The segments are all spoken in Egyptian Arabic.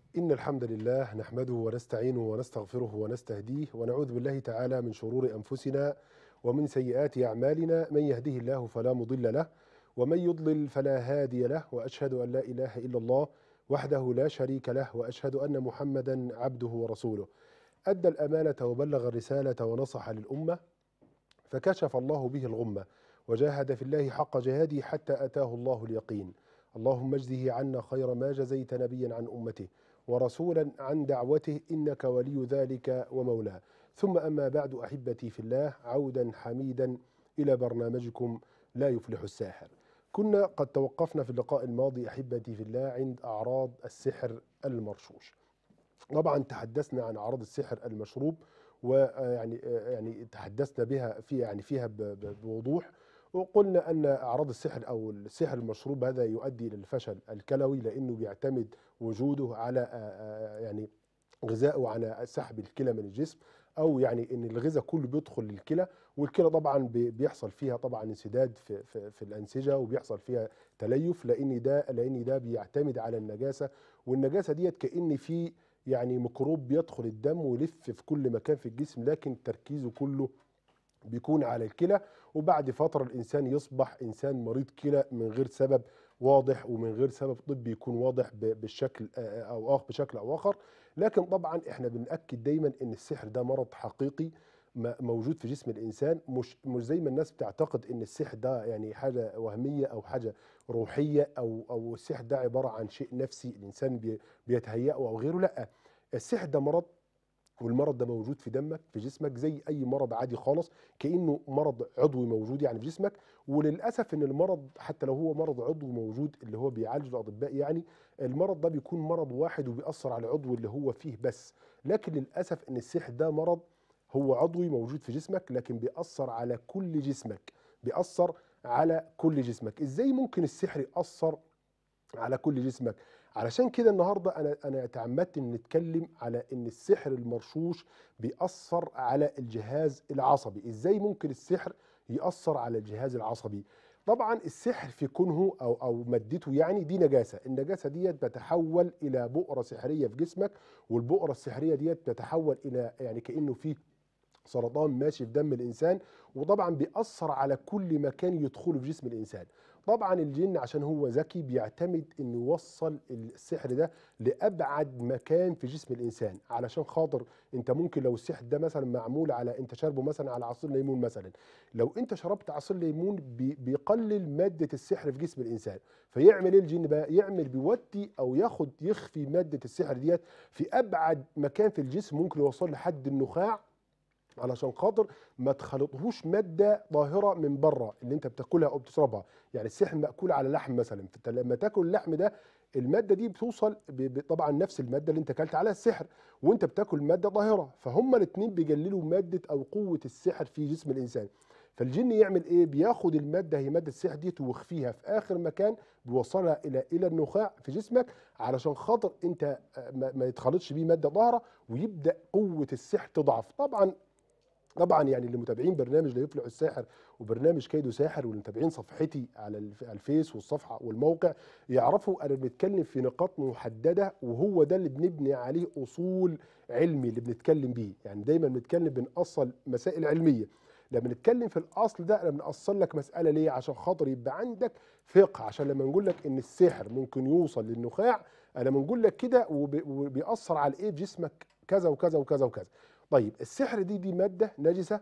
إن الحمد لله نحمده ونستعينه ونستغفره ونستهديه ونعوذ بالله تعالى من شرور أنفسنا ومن سيئات أعمالنا من يهده الله فلا مضل له ومن يضلل فلا هادي له وأشهد أن لا إله إلا الله وحده لا شريك له وأشهد أن محمدا عبده ورسوله أدى الأمانة وبلغ الرسالة ونصح للأمة فكشف الله به الغمة وجاهد في الله حق جهاده حتى أتاه الله اليقين اللهم اجزه عنا خير ما جزيت نبيا عن أمته ورسولا عن دعوته إنك ولي ذلك ومولاه ثم أما بعد أحبتي في الله عودا حميدا إلى برنامجكم لا يفلح الساحر كنا قد توقفنا في اللقاء الماضي أحبتي في الله عند أعراض السحر المرشوش طبعا تحدثنا عن أعراض السحر المشروب ويعني يعني تحدثنا بها في يعني فيها ب- ب- بوضوح وقلنا ان اعراض السحر او السحر المشروب هذا يؤدي الى الفشل الكلوي لانه بيعتمد وجوده على آه، آه، يعني غذائه على سحب الكلى من الجسم او يعني ان الغذاء كله بيدخل للكلى والكلى طبعا بي- بيحصل فيها طبعا انسداد في, في, في الانسجه وبيحصل فيها تليف لان ده لان ده بيعتمد على النجاسه والنجاسه ديت كان في يعني ميكروب بيدخل الدم ويلف في كل مكان في الجسم لكن تركيزه كله بيكون على الكلى وبعد فتره الانسان يصبح انسان مريض كلى من غير سبب واضح ومن غير سبب طبي يكون واضح ب- بالشكل آه، او اخر بشكل او اخر لكن طبعا احنا بنأكد دايما ان السحر ده مرض حقيقي م- موجود في جسم الانسان مش مش زي ما الناس بتعتقد ان السحر ده يعني حاجه وهميه او حاجه روحيه او او السحر ده عباره عن شيء نفسي الانسان بي- بيتهيأه او غيره لا السحر ده مرض والمرض ده موجود في دمك في جسمك زي اي مرض عادي خالص كانه مرض عضوي موجود يعني في جسمك وللاسف ان المرض حتى لو هو مرض عضوي موجود اللي هو بيعالجه الاطباء يعني المرض ده بيكون مرض واحد وبيأثر على العضو اللي هو فيه بس لكن للاسف ان السحر ده مرض هو عضوي موجود في جسمك لكن بيأثر على كل جسمك بيأثر على كل جسمك ازاي ممكن السحر يأثر على كل جسمك علشان كده النهارده انا انا تعمدت ان نتكلم على ان السحر المرشوش بيأثر على الجهاز العصبي ازاي ممكن السحر يأثر على الجهاز العصبي طبعا السحر في كونه او او مادته يعني دي نجاسه النجاسه ديت بتتحول الى بؤره سحريه في جسمك والبؤره السحريه ديت بتتحول الى يعني كانه فيه سرطان ماشي في دم الانسان وطبعا بيأثر على كل مكان يدخله في جسم الانسان طبعا الجن عشان هو ذكي بيعتمد انه يوصل السحر ده لابعد مكان في جسم الانسان علشان خاطر انت ممكن لو السحر ده مثلا معمول على انت شاربه مثلا على عصير ليمون مثلا لو انت شربت عصير ليمون بي بيقلل ماده السحر في جسم الانسان فيعمل ايه الجن بقى يعمل بيودي او ياخد يخفي ماده السحر ديت في ابعد مكان في الجسم ممكن يوصل لحد النخاع علشان خاطر ما تخلطهوش ماده ظاهره من بره اللي انت بتاكلها او بتشربها يعني السحر مأكول على لحم مثلا فانت لما تاكل اللحم ده الماده دي بتوصل ب- ب- طبعا نفس الماده اللي انت اكلت عليها السحر وانت بتاكل ماده ظاهره فهم الاثنين بيقللوا ماده او قوه السحر في جسم الانسان فالجن يعمل ايه بياخد الماده هي ماده السحر دي ويخفيها في اخر مكان بيوصلها الى الى النخاع في جسمك علشان خاطر انت آه، ما ما يتخلطش بيه ماده ظاهره ويبدا قوه السحر تضعف طبعا طبعا يعني اللي متابعين برنامج لا يفلح الساحر وبرنامج كيدو ساحر واللي متابعين صفحتي على الف- على الفيس والصفحه والموقع يعرفوا انا بنتكلم في نقاط محدده وهو ده اللي بنبني عليه اصول علمي اللي بنتكلم بيه يعني دايما بنتكلم بنأصل مسائل علميه لما نتكلم في الاصل ده انا بنأصل لك مساله ليه عشان خاطر يبقى عندك فقه عشان لما نقول لك ان السحر ممكن يوصل للنخاع انا بنقول لك كده وبي- وبيأثر على ايه في جسمك كذا وكذا وكذا وكذا طيب السحر دي دي ماده نجسه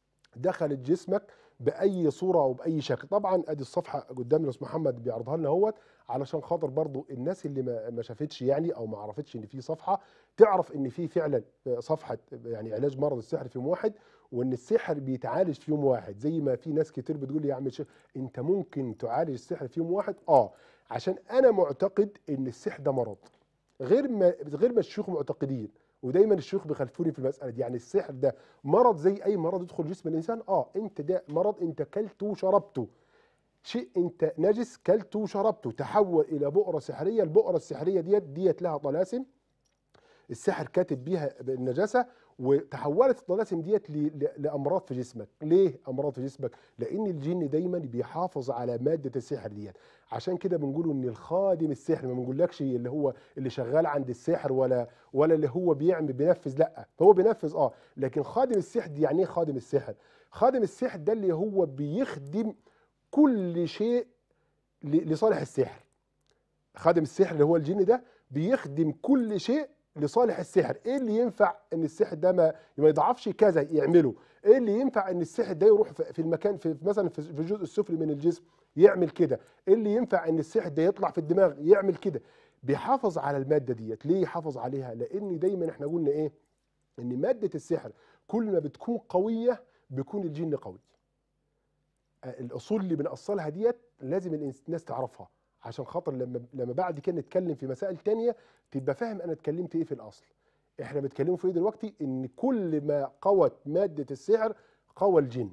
دخلت جسمك باي صوره او باي شكل طبعا ادي الصفحه قدامنا استاذ محمد بيعرضها لنا اهوت علشان خاطر برضو الناس اللي ما ما شافتش يعني او ما عرفتش ان في صفحه تعرف ان في فعلا صفحه يعني علاج مرض السحر في يوم واحد وان السحر بيتعالج في يوم واحد زي ما في ناس كتير بتقول لي يا عم الشيخ انت ممكن تعالج السحر في يوم واحد اه عشان انا معتقد ان السحر ده مرض غير ما غير ما الشيوخ معتقدين ودايما الشيوخ بيخالفوني في المساله دي يعني السحر ده مرض زي اي مرض يدخل جسم الانسان اه انت ده مرض انت كلته وشربته شيء انت نجس كلته وشربته تحول الى بؤره سحريه البؤره السحريه ديت ديت لها طلاسم السحر كاتب بيها النجاسه وتحولت الطلاسم ديت ل- ل- لامراض في جسمك ليه امراض في جسمك لان الجن دايما بيحافظ على ماده السحر ديت عشان كده بنقول ان الخادم السحر ما بنقولكش اللي هو اللي شغال عند السحر ولا ولا اللي هو بيعمل بينفذ لا هو بينفذ اه لكن خادم السحر دي يعني ايه خادم السحر خادم السحر ده اللي هو بيخدم كل شيء ل- لصالح السحر خادم السحر اللي هو الجن ده بيخدم كل شيء لصالح السحر ايه اللي ينفع ان السحر ده ما ما يضعفش كذا يعمله ايه اللي ينفع ان السحر ده يروح في في المكان في في مثلا في في الجزء السفلي من الجسم يعمل كده ايه اللي ينفع ان السحر ده يطلع في الدماغ يعمل كده بيحافظ على الماده ديت ليه يحافظ عليها لان دايما احنا قلنا ايه ان ماده السحر كل ما بتكون قويه بيكون الجن قوي آه، الاصول اللي بنأصلها ديت لازم الإنس- الناس تعرفها عشان خاطر لما لما بعد كده نتكلم في مسائل تانية تبقى فاهم انا اتكلمت ايه في الاصل احنا بنتكلموا في ايه دلوقتي ان كل ما قوت ماده السحر قوى الجن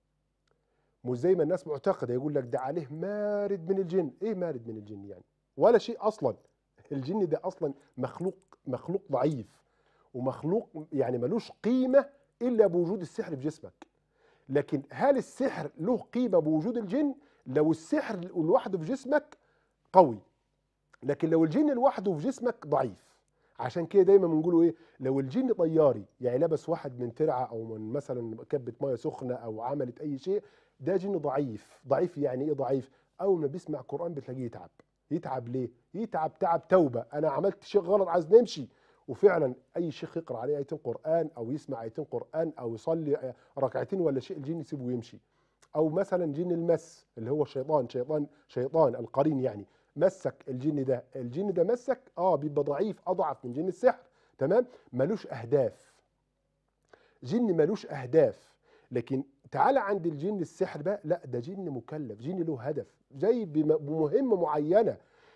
مش زي ما الناس معتقده يقول لك ده عليه مارد من الجن ايه مارد من الجن يعني ولا شيء اصلا الجن ده اصلا مخلوق مخلوق ضعيف ومخلوق يعني ملوش قيمه الا بوجود السحر في جسمك لكن هل السحر له قيمه بوجود الجن لو السحر لوحده في جسمك قوي لكن لو الجن لوحده في جسمك ضعيف عشان كده دايما بنقولوا ايه لو الجن طياري يعني لبس واحد من ترعه او من مثلا كبه ميه سخنه او عملت اي شيء ده جن ضعيف ضعيف يعني ايه ضعيف اول ما بيسمع قران بتلاقيه يتعب يتعب ليه يتعب تعب توبه انا عملت شيء غلط عايز نمشي وفعلا اي شيخ يقرا عليه ايتين قران او يسمع ايتين قران او يصلي ركعتين ولا شيء الجن يسيبه ويمشي او مثلا جن المس اللي هو الشيطان شيطان شيطان القرين يعني مسك الجن ده الجن ده مسك اه بيبقى ضعيف اضعف من جن السحر تمام ملوش اهداف جن ملوش اهداف لكن تعالى عند الجن السحر بقى لا ده جن مكلف جن له هدف جاي بم- بمهمه معينه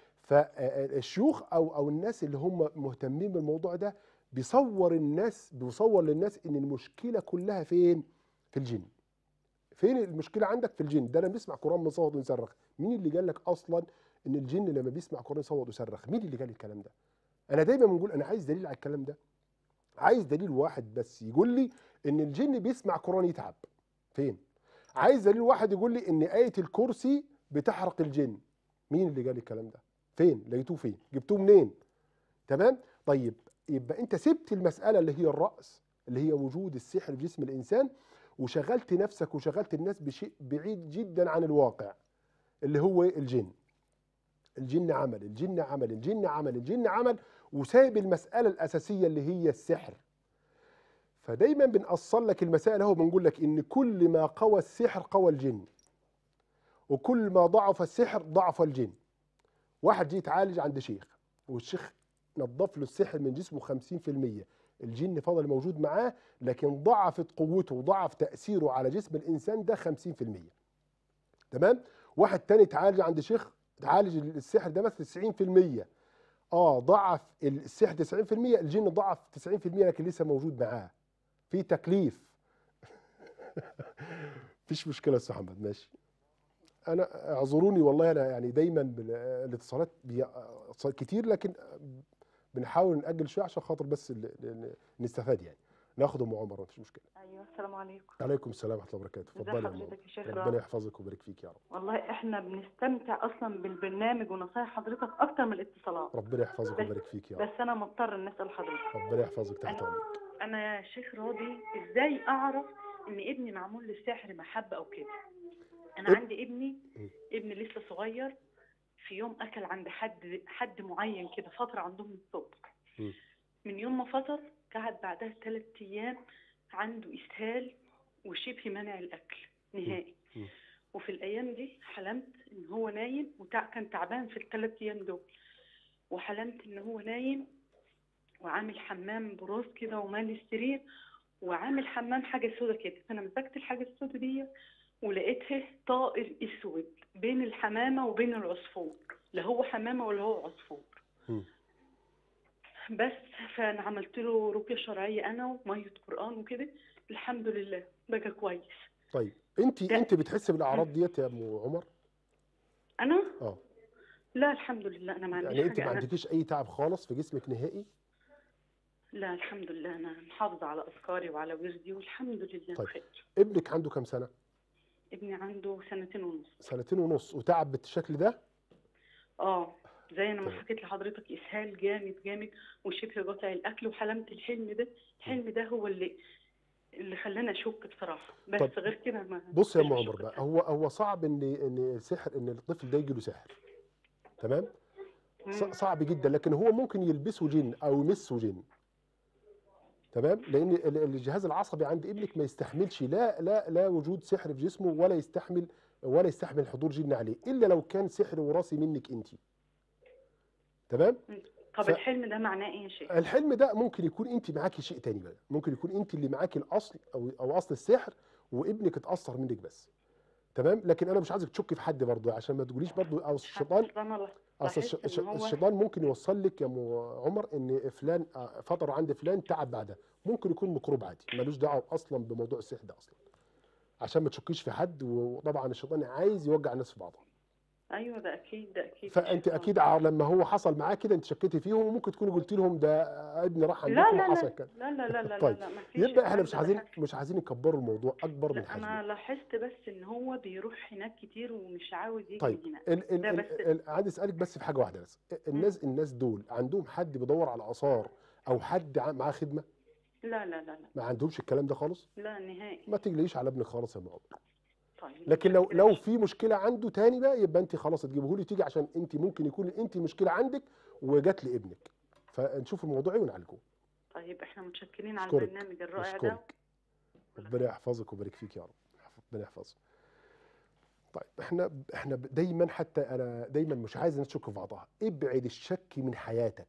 فالشيوخ او او الناس اللي هم مهتمين بالموضوع ده بيصور الناس بيصور للناس ان المشكله كلها فين في الجن فين المشكله عندك في الجن ده انا بيسمع قران بيصوت ويصرخ مين اللي قال لك اصلا ان الجن لما بيسمع قران يصوت ويصرخ مين اللي قال الكلام ده انا دايما بنقول انا عايز دليل على الكلام ده عايز دليل واحد بس يقول لي ان الجن بيسمع قران يتعب فين عايز دليل واحد يقول لي ان ايه الكرسي بتحرق الجن مين اللي قال الكلام ده فين لقيتوه فين جبتوه منين تمام طيب يبقى انت سبت المساله اللي هي الراس اللي هي وجود السحر في جسم الانسان وشغلت نفسك وشغلت الناس بشيء بعيد جدا عن الواقع اللي هو الجن الجن عمل الجن عمل الجن عمل الجن عمل وسايب المسألة الأساسية اللي هي السحر فدايما بنأصل لك المسائل اهو بنقول لك إن كل ما قوى السحر قوى الجن وكل ما ضعف السحر ضعف الجن واحد جه يتعالج عند شيخ والشيخ نظف له السحر من جسمه 50% الجن فضل موجود معاه لكن ضعفت قوته وضعف تأثيره على جسم الإنسان ده 50% تمام واحد تاني اتعالج عند شيخ تعالج السحر ده مثلا 90% اه ضعف السحر 90% الجن ضعف 90% لكن لسه موجود معاه في تكليف مفيش مشكله يا استاذ محمد ماشي انا اعذروني والله انا يعني دايما بال- الاتصالات بي... كتير لكن بنحاول ناجل شويه عشان خاطر بس ال- ال- نستفاد يعني ناخد ام عمر مفيش مشكله ايوه السلام عليكم عليكم السلام ورحمه الله وبركاته ازي اتفضلي يا ام عمر حضرتك يا شيخ ربنا رامي يحفظك ويبارك فيك يا رب والله احنا بنستمتع اصلا بالبرنامج ونصايح حضرتك اكتر من الاتصالات ربنا يحفظك بس- ويبارك فيك يا رب بس انا مضطر ان اسال حضرتك ربنا يحفظك تحت أنا- امرك انا يا شيخ راضي ازاي اعرف ان ابني معمول للسحر محبه او كده انا إب- عندي ابني م. ابني لسه صغير في يوم اكل عند حد حد معين كده فتره عندهم الصبح م. من يوم ما فطر قعد بعدها ثلاث ايام عنده اسهال وشبه منع الاكل نهائي م. وفي الايام دي حلمت ان هو نايم وتع... كان تعبان في الثلاث ايام دول وحلمت ان هو نايم وعامل حمام براس كده ومالي السرير وعامل حمام حاجه سودا كده فانا مسكت الحاجه السودا دي ولقيتها طائر اسود بين الحمامه وبين العصفور لا هو حمامه ولا هو عصفور مم. بس فانا عملت له رقيه شرعيه انا وميه قران وكده الحمد لله بقى كويس طيب انت ده- انت بتحسي بالاعراض ديت يا ام عمر انا اه لا الحمد لله انا ما عنديش يعني انت حاجه ما انا عندكيش اي تعب خالص في جسمك نهائي لا الحمد لله انا محافظه على اذكاري وعلى وردي والحمد لله طيب. بخير ابنك عنده كام سنه ابني عنده سنتين ونص سنتين ونص وتعب بالشكل ده اه زي انا ما تمام. حكيت لحضرتك اسهال جامد جامد وشبه قطع الاكل وحلمت الحلم ده الحلم ده هو اللي اللي خلاني اشك بصراحه بس طب غير كده ما بص يا كنتش ام عمر بشك بقى بصراحة. هو هو صعب ان ان سحر ان الطفل ده يجي له سحر تمام ص- مم. صعب جدا لكن هو ممكن يلبسه جن او يمسه جن تمام لان ال- الجهاز العصبي عند ابنك ما يستحملش لا لا لا وجود سحر في جسمه ولا يستحمل ولا يستحمل حضور جن عليه الا لو كان سحر وراثي منك انت تمام طب ف- الحلم ده معناه ايه يا شيخ الحلم ده ممكن يكون انت معاكي شيء تاني بقى ممكن يكون انت اللي معاكي الاصل او او اصل السحر وابنك اتاثر منك بس تمام لكن انا مش عايزك تشكي في حد برضه عشان ما تقوليش برضه او الشيطان أصل انا اصل الش- لاحظت الش- ان هو الشيطان ممكن يوصل لك يا ام عمر ان فلان آه، فطر عند فلان تعب بعدها ممكن يكون ميكروب عادي ملوش دعوه اصلا بموضوع السحر ده اصلا عشان ما تشكيش في حد وطبعا الشيطان عايز يوجع الناس في بعضها ايوه ده اكيد ده اكيد فانت الشيطان. اكيد ع- لما هو حصل معاه كده انت شكيتي فيهم وممكن تكوني قلت لهم ده ابني راح لا عندكم لا وحصل لا كده لا لا لا لا طيب. لا ما فيش يبقى احنا الكلام مش ده عايزين بالعكس. مش عايزين نكبروا الموضوع اكبر من لا حجمه انا لاحظت بس ان هو بيروح هناك كتير ومش عاوز يجي طيب هنا ال ال ده ال بس. ال عايز اسالك بس في حاجه واحده بس الناس الناس دول عندهم حد بيدور على اثار او حد ع- معاه خدمه لا لا لا لا ما عندهمش الكلام ده خالص لا نهائي ما تقلقيش على ابنك خالص يا ام عمر طيب لكن لو متشكرة لو يا في مشكله عنده تاني بقى يبقى انت خلاص تجيبه لي تيجي عشان انت ممكن يكون انت المشكله عندك وجات لابنك فنشوف الموضوع ايه ونعالجه طيب احنا متشكرين على أشكرك. البرنامج الرائع ده اشكرك ربنا يحفظك ويبارك فيك يا رب ربنا يحفظك طيب احنا احنا دايما حتى انا دايما مش عايز الناس تشك في بعضها ابعد الشك من حياتك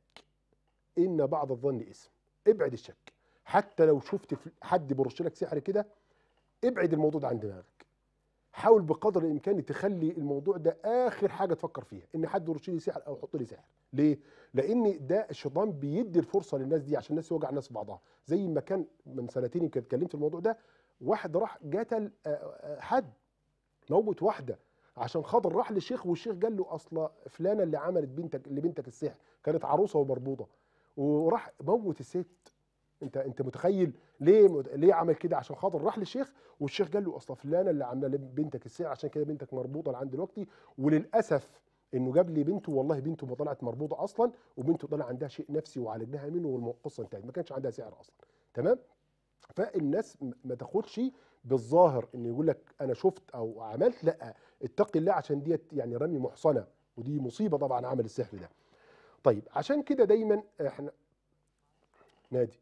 ان بعض الظن اسم ابعد الشك حتى لو شفت في- حد بيرش لك سحر كده ابعد الموضوع ده عن دماغك حاول بقدر الامكان تخلي الموضوع ده اخر حاجه تفكر فيها ان حد يرش لي سحر او يحط لي سحر ليه لان ده الشيطان بيدي الفرصه للناس دي عشان الناس يوجع الناس في بعضها زي ما كان من سنتين يمكن اتكلمت في الموضوع ده واحد راح قتل آه، آه، حد موت واحده عشان خاطر راح للشيخ والشيخ قال له اصلا فلانه اللي عملت بنتك لبنتك السحر كانت عروسه ومربوطه وراح موت الست انت انت متخيل ليه ليه عمل كده عشان خاطر راح للشيخ والشيخ قال له اصلا فلانه اللي عامله لبنتك السحر عشان كده بنتك مربوطه لعند دلوقتي وللاسف انه جاب لي بنته والله بنته ما طلعت مربوطه اصلا وبنته طلع عندها شيء نفسي وعالجناها منه والقصه انتهت ما كانش عندها سحر اصلا تمام فالناس م- ما تاخدش بالظاهر ان يقول لك انا شفت او عملت لا اتقي الله عشان ديت يعني رمي محصنه ودي مصيبه طبعا عمل السحر ده طيب عشان كده دايما احنا نادي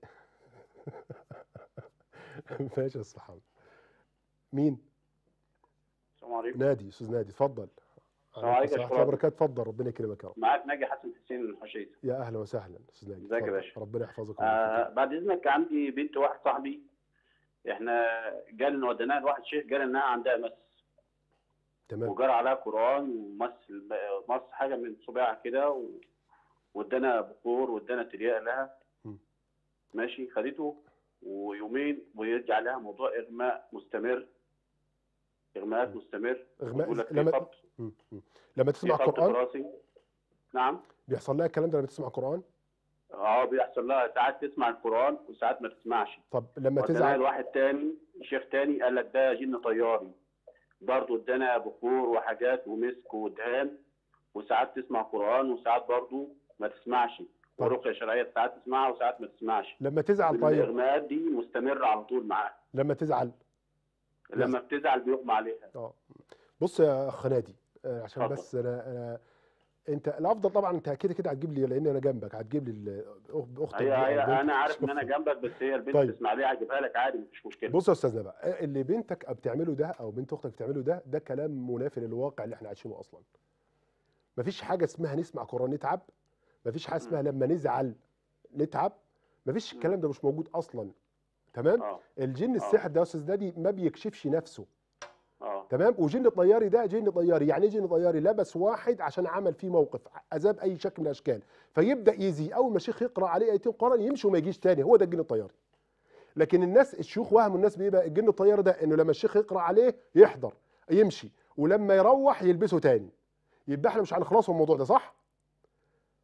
ماشي يا صحاب مين السلام عليكم نادي استاذ نادي اتفضل السلام عليكم يا السلام شكرا. ورحمة الله وبركاته اتفضل ربنا يكرمك يا رب معاك ناجي حسن حسين من حشيش يا اهلا وسهلا استاذ نادي ازيك يا اتفضل. باشا؟ ربنا يحفظك آه ويبارك بعد اذنك عندي بنت واحد صاحبي احنا جال وديناها لواحد شيخ قال انها عندها مس فيك. تمام وجرى عليها قران ومس مس حاجه من صباعها كده و... وادانا بخور وادانا ترياق لها م. ماشي خدته ويومين ويرجع لها موضوع اغماء مستمر اغماءات م. مستمر إغماء يقول لك في لما- خط مم. مم. لما في تسمع خط في قران راسي نعم بيحصل لها الكلام ده لما تسمع قران اه بيحصل لها ساعات تسمع القران وساعات ما تسمعش طب لما وديناها تزعل لواحد تاني شيخ تاني قال لك ده جن طياري برضه ادانا بخور وحاجات ومسك ودهان وساعات تسمع قران وساعات برضه ما تسمعش طب. ورقيه شرعيه ساعات تسمعها وساعات ما تسمعش لما تزعل طيب الاغماءات دي مستمره على طول معاها لما تزعل لما بتزعل بيغمى عليها اه بص يا اخ نادي آه، عشان اتفضل. بس انا انا انت الافضل طبعا انت كده كده هتجيب لي لان انا جنبك هتجيب لي ال- أخ- اختك هي دي أو هي بنتك. انا عارف ان انا جنبك بس هي البنت طيب. تسمع ليها هجيبها لك عادي مفيش مشكله بص يا استاذنا بقى اللي بنتك بتعمله ده او بنت اختك بتعمله ده ده كلام منافي للواقع اللي احنا عايشينه اصلا مفيش حاجه اسمها نسمع قران نتعب مفيش حاجه اسمها لما نزعل نتعب مفيش الكلام ده مش موجود اصلا تمام اه الجن السحر ده يا استاذ نادي ما بيكشفش نفسه اه تمام وجن طياري ده جن طياري يعني ايه جن طياري لبس واحد عشان عمل فيه موقف عذاب اي شكل من الاشكال فيبدا يزي اول ما الشيخ يقرا عليه ايتين قران يمشي وما يجيش تاني هو ده الجن الطياري لكن الناس الشيوخ وهموا الناس بايه بقى الجن الطياري ده انه لما الشيخ يقرا عليه يحضر يمشي ولما يروح يلبسه تاني يبقى احنا مش هنخلصوا من الموضوع ده صح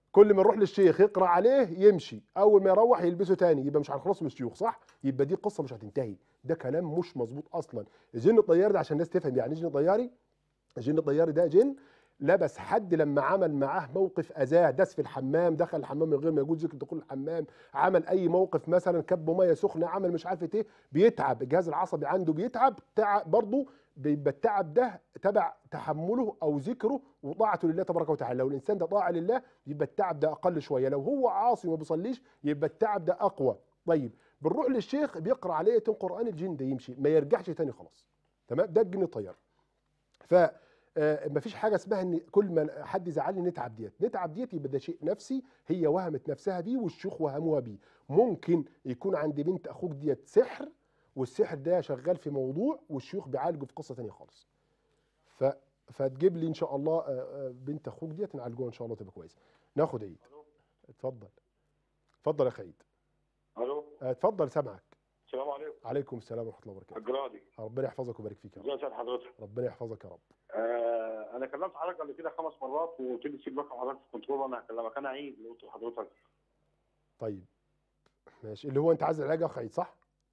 كل ما نروح للشيخ يقرا عليه يمشي اول ما يروح يلبسه تاني يبقى مش هنخلص من الشيوخ صح يبقى دي قصه مش هتنتهي ده كلام مش مظبوط اصلا الجن الطياري ده عشان الناس تفهم يعني إيه جن طياري الجن الطياري ده جن لبس حد لما عمل معاه موقف اذاه دس في الحمام دخل الحمام من غير ما يجوز ذكر دخول الحمام عمل اي موقف مثلا كب ميه سخنه عمل مش عارف ايه بيتعب الجهاز العصبي عنده بيتعب تعب برضه بيبقى التعب ده تبع تحمله او ذكره وطاعته لله تبارك وتعالى لو الانسان ده طاعه لله يبقى التعب ده اقل شويه لو هو عاصي وما بيصليش يبقى التعب ده اقوى طيب بنروح للشيخ بيقرا عليه آية قران الجن ده يمشي ما يرجعش تاني خلاص تمام ده الجن الطيار ف آه، مفيش حاجه اسمها ان كل ما حد يزعلني نتعب ديت نتعب ديت يبقى ده شيء نفسي هي وهمت نفسها بيه والشيوخ وهموها بيه ممكن يكون عند بنت اخوك ديت سحر والسحر ده شغال في موضوع والشيوخ بيعالجوا في قصه تانية خالص ف فتجيب لي ان شاء الله آه، آه، بنت اخوك ديت نعالجوها ان شاء الله تبقى كويسه ناخد عيد اتفضل اتفضل يا خيد الو آه، اتفضل سامعك السلام عليكم عليكم السلام ورحمه الله وبركاته الجرادي ربنا يحفظك ويبارك فيك يا رب ازي سعد حضرتك ربنا يحفظك يا رب آه انا كلمت حضرتك قبل كده خمس مرات وقلت لي سيب رقم حضرتك في الكنترول وانا هكلمك انا عيد اللي قلت لحضرتك طيب ماشي اللي هو انت عايز العلاج يا خيد صح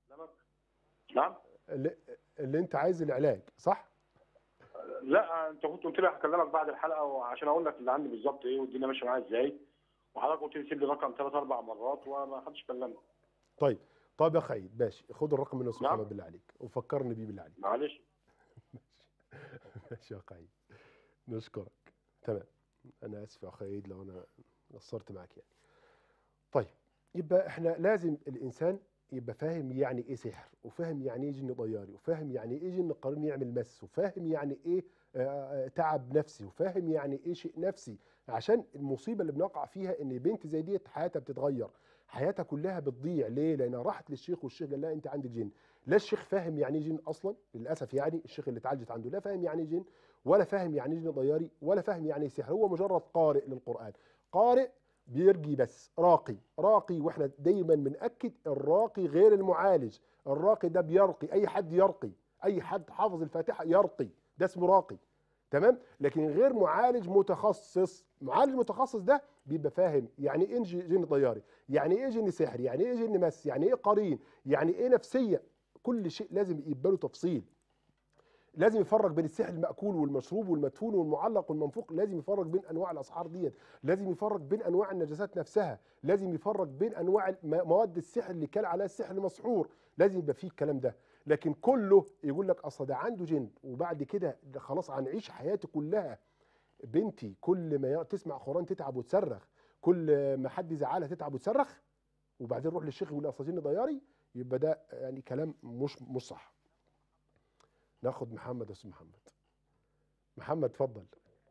نعم اللي, اللي انت عايز العلاج صح لا انت كنت قلت لي هكلمك بعد الحلقه وعشان اقول لك اللي عندي بالظبط ايه والدنيا ماشيه معايا ازاي وحضرتك قلت لي سيب لي رقم ثلاث اربع مرات وما حدش كلمني طيب طب يا خيد ماشي خد الرقم من نعم. محمد بالله عليك وفكرني بيه بالله عليك معلش ماشي يا خيد نشكرك تمام انا اسف يا خيد لو انا قصرت معاك يعني طيب يبقى احنا لازم الانسان يبقى فاهم يعني ايه سحر وفاهم يعني ايه جن طياري وفاهم يعني ايه جن قرين يعمل مس وفاهم يعني ايه آه، آه، تعب نفسي وفاهم يعني ايه شيء نفسي عشان المصيبه اللي بنقع فيها ان بنت زي ديت حياتها بتتغير حياتها كلها بتضيع ليه لانها راحت للشيخ والشيخ قال لها انت عندك جن لا الشيخ فاهم يعني ايه جن اصلا للاسف يعني الشيخ اللي اتعالجت عنده لا فاهم يعني ايه جن ولا فاهم يعني ايه جن طياري ولا فاهم يعني ايه سحر هو مجرد قارئ للقران قارئ بيرجي بس راقي راقي واحنا دايما بنأكد الراقي غير المعالج الراقي ده بيرقي اي حد يرقي اي حد حافظ الفاتحه يرقي ده اسمه راقي تمام لكن غير معالج متخصص معالج متخصص ده بيبقى فاهم يعني ايه ج- جن طياري يعني ايه جن سحر يعني ايه جن مس يعني ايه قرين يعني ايه نفسيه كل شيء لازم يبقى له تفصيل لازم يفرق بين السحر المأكول والمشروب والمدفون والمعلق والمنفوق لازم يفرق بين انواع الاسعار ديت لازم يفرق بين انواع النجاسات نفسها لازم يفرق بين انواع الم- مواد السحر اللي كان عليها السحر المسحور لازم يبقى فيه الكلام ده لكن كله يقول لك اصل ده عنده جن وبعد كده ده خلاص هنعيش حياتي كلها بنتي كل ما ي- تسمع قران تتعب وتصرخ كل ما حد يزعلها تتعب وتصرخ وبعدين روح للشيخ يقول اصل جن ضياري يبقى ده يعني كلام مش مش صح ناخد محمد يا استاذ محمد محمد اتفضل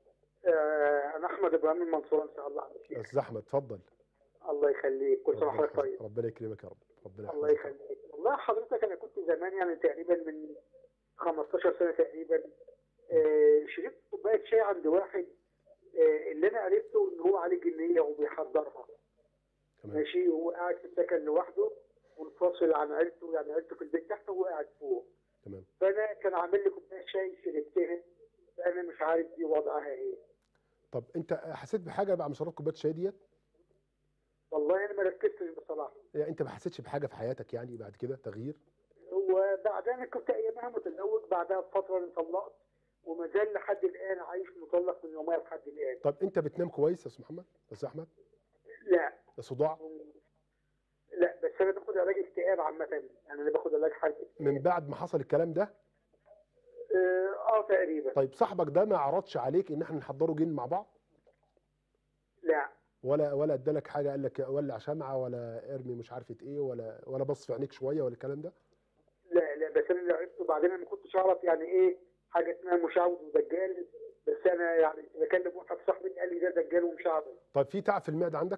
آه، انا احمد ابراهيم المنصور ان شاء الله عليك يا استاذ احمد اتفضل الله يخليك كل سنه ربنا وحضرتك يحفظك. طيب ربنا يكرمك يا رب ربنا الله يحفظك يخليك والله حضرتك انا كنت زمان يعني تقريبا من 15 سنه تقريبا آه، شربت كوبايه شاي عند واحد آه، اللي انا عرفته ان هو عليه جنيه وبيحضرها تمام ماشي وهو قاعد في السكن لوحده منفصل عن عيلته يعني عيلته في البيت تحت وهو قاعد فوق تمام فانا كان عامل لي كوبايه شاي شربتها فانا مش عارف دي وضعها ايه طب انت حسيت بحاجه بعد ما شربت كوبايه الشاي ديت والله انا ما ركزتش بصراحه يعني انت ما حسيتش بحاجه في حياتك يعني بعد كده تغيير وبعدين أنا كنت ايامها متزوج بعدها بفتره انطلقت وما زال لحد الان عايش مطلق من يومها لحد الان طب انت بتنام كويس يا استاذ محمد يا استاذ احمد لا صداع لا بس انا باخد علاج اكتئاب عامه يعني انا باخد علاج حاله من بعد ما حصل الكلام ده اه, آه تقريبا طيب صاحبك ده ما عرضش عليك ان احنا نحضره جن مع بعض لا ولا ولا ادالك حاجه قال لك ولع شمعه ولا ارمي مش عارفه ايه ولا ولا بص في عينيك شويه ولا الكلام ده لا لا بس انا اللي عرفته بعدين انا ما كنتش اعرف يعني ايه حاجه اسمها مشعوذ ودجال بس انا يعني بكلم واحد صاحبي قال لي ده دجال ومشعوذ طيب في تعب في المعده عندك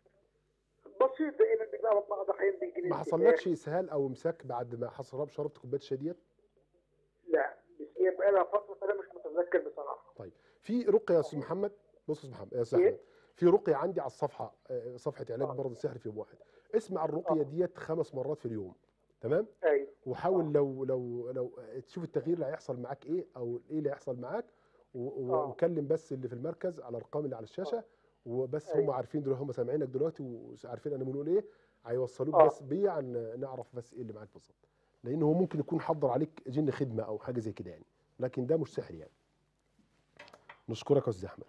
بسيط دائما بيبقى بعض احيان بيجي لي ما حصلكش اسهال او امساك بعد ما حصل شربت كوبايه الشاي ديت لا بس هي بقى لها فتره فانا مش متذكر بصراحه طيب في رقيه يا استاذ محمد بص يا استاذ محمد يا استاذ إيه؟ احمد في رقيه عندي على الصفحه آه، صفحه علاج آه. مرض السحر في يوم واحد اسمع الرقيه آه. ديت خمس مرات في اليوم تمام ايوه وحاول آه. لو لو لو تشوف التغيير اللي هيحصل معاك ايه او ايه اللي هيحصل معاك و- و- آه. وكلم بس اللي في المركز على الارقام اللي على الشاشه وبس أيوة. هم عارفين دلوقتي هم سامعينك دلوقتي وعارفين انا بنقول ايه هيوصلوك آه. بس بيه عن نعرف بس ايه اللي معاك بالظبط لان هو ممكن يكون حضر عليك جن خدمه او حاجه زي كده يعني لكن ده مش سحر يعني نشكرك يا استاذ احمد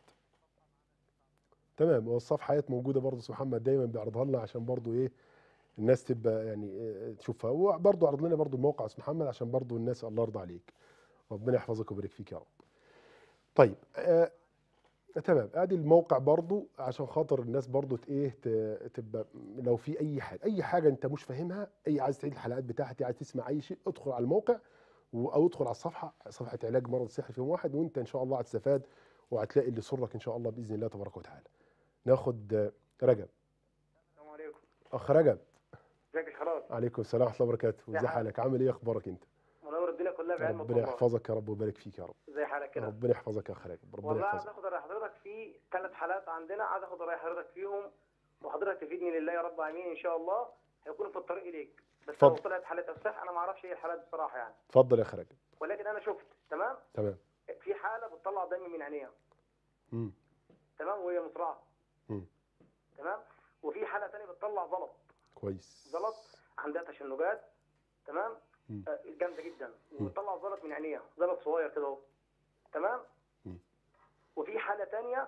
تمام والصفحات موجوده برضه استاذ محمد دايما بيعرضها لنا عشان برضه ايه الناس تبقى يعني آه، تشوفها وبرضه عرض لنا برضه الموقع يا استاذ محمد عشان برضه الناس الله يرضى عليك ربنا يحفظك ويبارك فيك يا رب طيب آه تمام ادي الموقع برضو عشان خاطر الناس برضو ت- ايه ت- تبقى لو في اي حاجه اي حاجه انت مش فاهمها اي عايز تعيد الحلقات بتاعتي عايز تسمع اي شيء ادخل على الموقع و- او ادخل على الصفحه صفحه علاج مرض السحر في يوم واحد وانت ان شاء الله هتستفاد وهتلاقي اللي يسرك ان شاء الله باذن الله تبارك وتعالى ناخد آه، رجب السلام عليكم اخ رجب ازيك يا خلاص عليكم السلام ورحمه الله وبركاته ازي حالك؟ حالك عامل ايه اخبارك انت منور الدنيا كلها بعلم ربنا الله يحفظك يا رب ويبارك فيك يا رب ازي حالك كده ربنا يحفظك يا اخ رجب ربنا والله عايز يحفظك اخد راي حضرتك في ثلاث حالات عندنا عايز اخد راي حضرتك فيهم وحضرتك تفيدني لله يا رب امين ان شاء الله هيكونوا في الطريق اليك بس لو اتفضل. طلعت حالات افسح انا ما اعرفش ايه الحالات بصراحه يعني اتفضل يا اخ رجب ولكن انا شفت تمام تمام في حاله بتطلع دم من عينيها امم تمام وهي مسرعه مم. تمام وفي حاله ثانيه بتطلع زلط كويس زلط عندها تشنجات تمام مم. آه، جامده جدا وبتطلع زلط من عينيها زلط صغير كده اهو تمام مم. وفي حاله تانية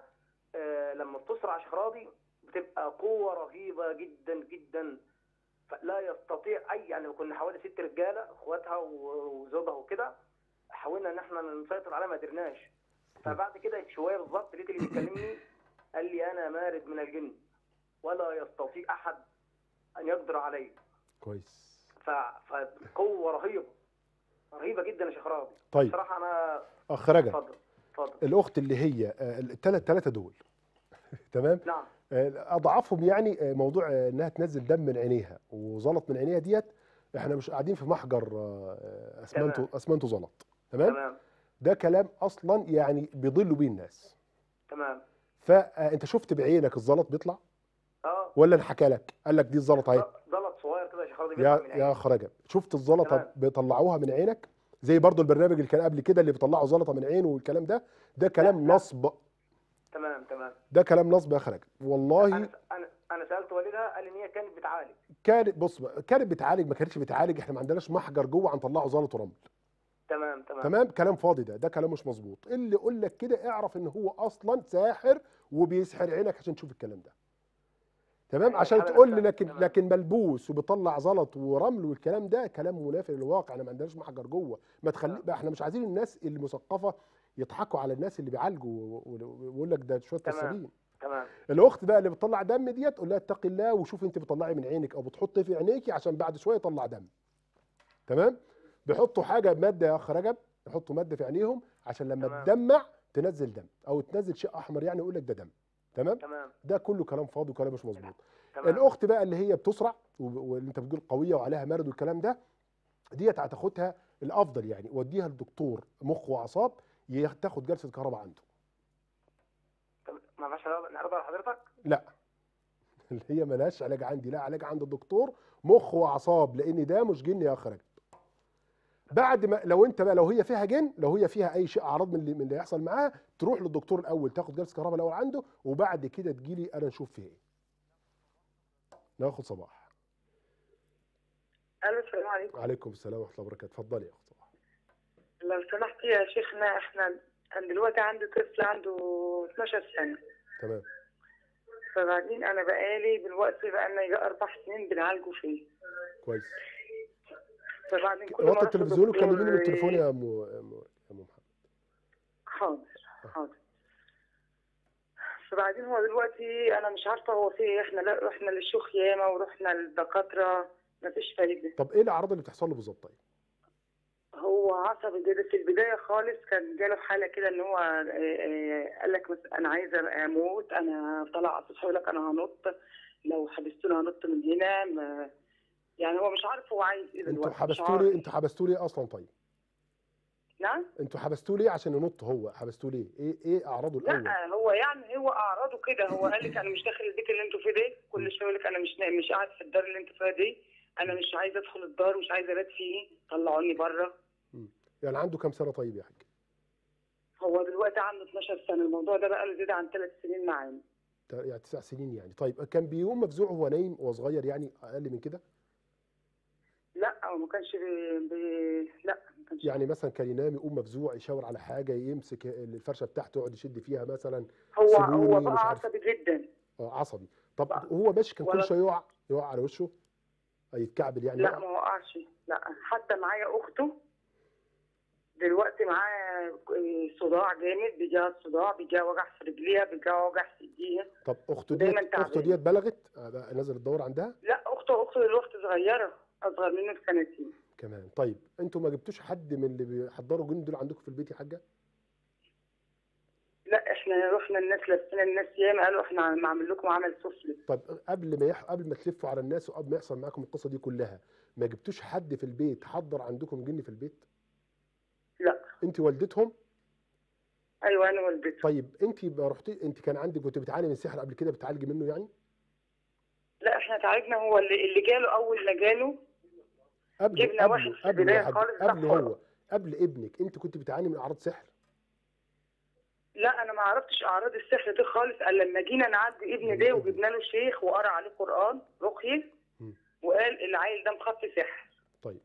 آه لما بتسرع شخراضي بتبقى قوه رهيبه جدا جدا فلا يستطيع اي يعني كنا حوالي ست رجاله اخواتها و- وزوجها وكده حاولنا ان احنا نسيطر عليها ما قدرناش فبعد كده شويه بالظبط لقيت اللي بيكلمني قال لي انا مارد من الجن ولا يستطيع احد ان يقدر علي كويس ف... فقوه رهيبه رهيبه جدا يا شيخ راضي طيب بصراحه انا اخ رجب اتفضل اتفضل الاخت اللي هي الثلاث ثلاثه دول تمام نعم آه، اضعفهم يعني آه، موضوع آه، انها تنزل دم من عينيها وزلط من عينيها ديت احنا مش قاعدين في محجر آه، اسمنتو تمام. اسمنتو زلط تمام تمام ده كلام اصلا يعني بيضلوا بيه الناس تمام فانت شفت بعينك الزلط بيطلع اه ولا انحكى لك قال لك دي الزلط اهي زلط صغير كده يا شيخ راضي بيطلع من يا عيني يا اخ رجب شفت الزلطه تمام. بيطلعوها من عينك زي برضو البرنامج اللي كان قبل كده اللي بيطلعوا زلطه من عينه والكلام ده ده كلام لا. نصب تمام تمام ده كلام نصب يا اخ رجب والله انا انا انا سالت والدها قال ان هي كانت بتعالج كانت بص بقى، كانت بتعالج ما كانتش بتعالج احنا ما عندناش محجر جوه هنطلعه زلط ورمل تمام تمام تمام كلام فاضي ده ده كلام مش مظبوط اللي يقول لك كده اعرف ان هو اصلا ساحر وبيسحر عينك عشان تشوف الكلام ده تمام أيوة، عشان الحالة تقول لي نفسها. لكن تمام. لكن ملبوس وبيطلع زلط ورمل والكلام ده كلام منافي للواقع احنا ما عندناش محجر جوه ما تخلي بقى احنا مش عايزين الناس المثقفه يضحكوا على الناس اللي بيعالجوا و- و- ويقول لك ده شويه تمام. كسابين تمام الاخت بقى اللي بتطلع دم ديت قول لها اتقي الله وشوف انت بتطلعي من عينك او بتحطي في عينيكي عشان بعد شويه يطلع دم تمام بيحطوا حاجه ماده يا اخ رجب يحطوا ماده في عينيهم عشان لما تمام. تدمع تنزل دم او تنزل شيء احمر يعني يقول لك ده دم تمام تمام ده كله كلام فاضي وكلام مش مظبوط تمام الاخت بقى اللي هي بتسرع و- واللي انت بتقول قويه وعليها مرض والكلام ده ديت هتاخدها الافضل يعني وديها لدكتور مخ واعصاب ي- تاخد جلسه كهرباء عنده طب ما فيهاش نعرضها لحضرتك لا اللي هي ملهاش علاج عندي لا علاج عند الدكتور مخ واعصاب لان ده مش جن يا اخ رجب بعد ما لو انت بقى لو هي فيها جن لو هي فيها اي شيء اعراض من اللي من اللي هيحصل معاها تروح للدكتور الاول تاخد جلسه كهرباء الاول عنده وبعد كده تجيلي انا نشوف فيها ايه ناخد صباح الو السلام عليكم عليكم السلام ورحمه الله وبركاته اتفضلي يا اخت صباح لو سمحت يا شيخنا احنا انا دلوقتي عندي طفل عنده 12 سنه تمام فبعدين انا بقالي دلوقتي بقالنا يجي اربع سنين بنعالجه فيه كويس فبعدين كل ما وطي أروح التلفزيون للدكتور وكلميني من التليفون ي- يا ام يا ام يا ام محمد حاضر حاضر فبعدين هو دلوقتي انا مش عارفه هو في ايه احنا لا رحنا للشيوخ ياما ورحنا للدكاتره مفيش فايده طب ايه الاعراض اللي بتحصل له بالظبط طيب هو عصبي جدا في البداية خالص كان جاله حالة كده ان هو آه، آه، قال لك بس انا عايز اموت انا طلع على السطح يقول لك انا هنط لو حبستوني هنط من هنا ما يعني هو مش عارف هو عايز ايه انتوا دلوقتي مش حبستوا عارف. لي انتوا حبستوا لي اصلا طيب نعم انتوا حبستوا ليه عشان ينط هو حبستوا ليه ايه ايه اعراضه الاول لا هو يعني هو اعراضه كده هو قال لك انا مش داخل البيت اللي انتوا فيه ده كل شويه يقول لك انا مش مش قاعد في الدار اللي انتوا فيها دي انا مش عايز ادخل الدار ومش عايز ابات فيه طلعوني بره يعني عنده كام سنه طيب يا حاج هو دلوقتي عنده 12 سنه الموضوع ده بقى له زياده عن ثلاث سنين معانا تا- يعني تسع سنين يعني طيب كان بيقوم مفزوع وهو نايم وهو صغير يعني اقل من كده لا هو ما كانش بي... بي... لا ما كانش يعني مثلا كان ينام يقوم مفزوع يشاور على حاجه يمسك الفرشه بتاعته يقعد يشد فيها مثلا هو سيبوني هو مش بقى عارف. عصبي جدا آه، عصبي طب بقى. هو ماشي كان كل ولا- شويه يقع يقع على وشه يتكعبل يعني لا يقع؟ ما وقعش لا حتى معايا اخته دلوقتي معاه إيه، صداع جامد بيجيها صداع بيجيها وجع في رجليها بيجيها وجع في ايديها طب اخته دايماً ديت اخته تعبان. ديت بلغت آه، بقى نزل الدور عندها لا اخته اخته دلوقتي صغيره اصغر مني بسنتين كمان طيب انتوا ما جبتوش حد من اللي بيحضروا جن دول عندكم في البيت يا حاجه لا احنا رحنا الناس لفينا الناس ياما قالوا احنا هنعمل لكم عمل سفلي طب قبل ما يح... قبل ما تلفوا على الناس وقبل ما يحصل معاكم القصه دي كلها ما جبتوش حد في البيت حضر عندكم جن في البيت لا انت والدتهم ايوه انا والدته طيب انت بقى رحتي انت كان عندك كنت بتعاني من سحر قبل كده بتعالجي منه يعني لا احنا تعبنا هو اللي, اللي جاله اول ما جاله قبل جبنا واحد قبل في قبل البداية يا حاج، خالص قبل دخله. هو قبل ابنك انت كنت بتعاني من اعراض سحر لا انا ما عرفتش اعراض السحر دي خالص الا لما جينا نعدي ابن ده وجبنا له شيخ وقرا عليه قران رقيه مم. وقال العيل ده مخفي سحر طيب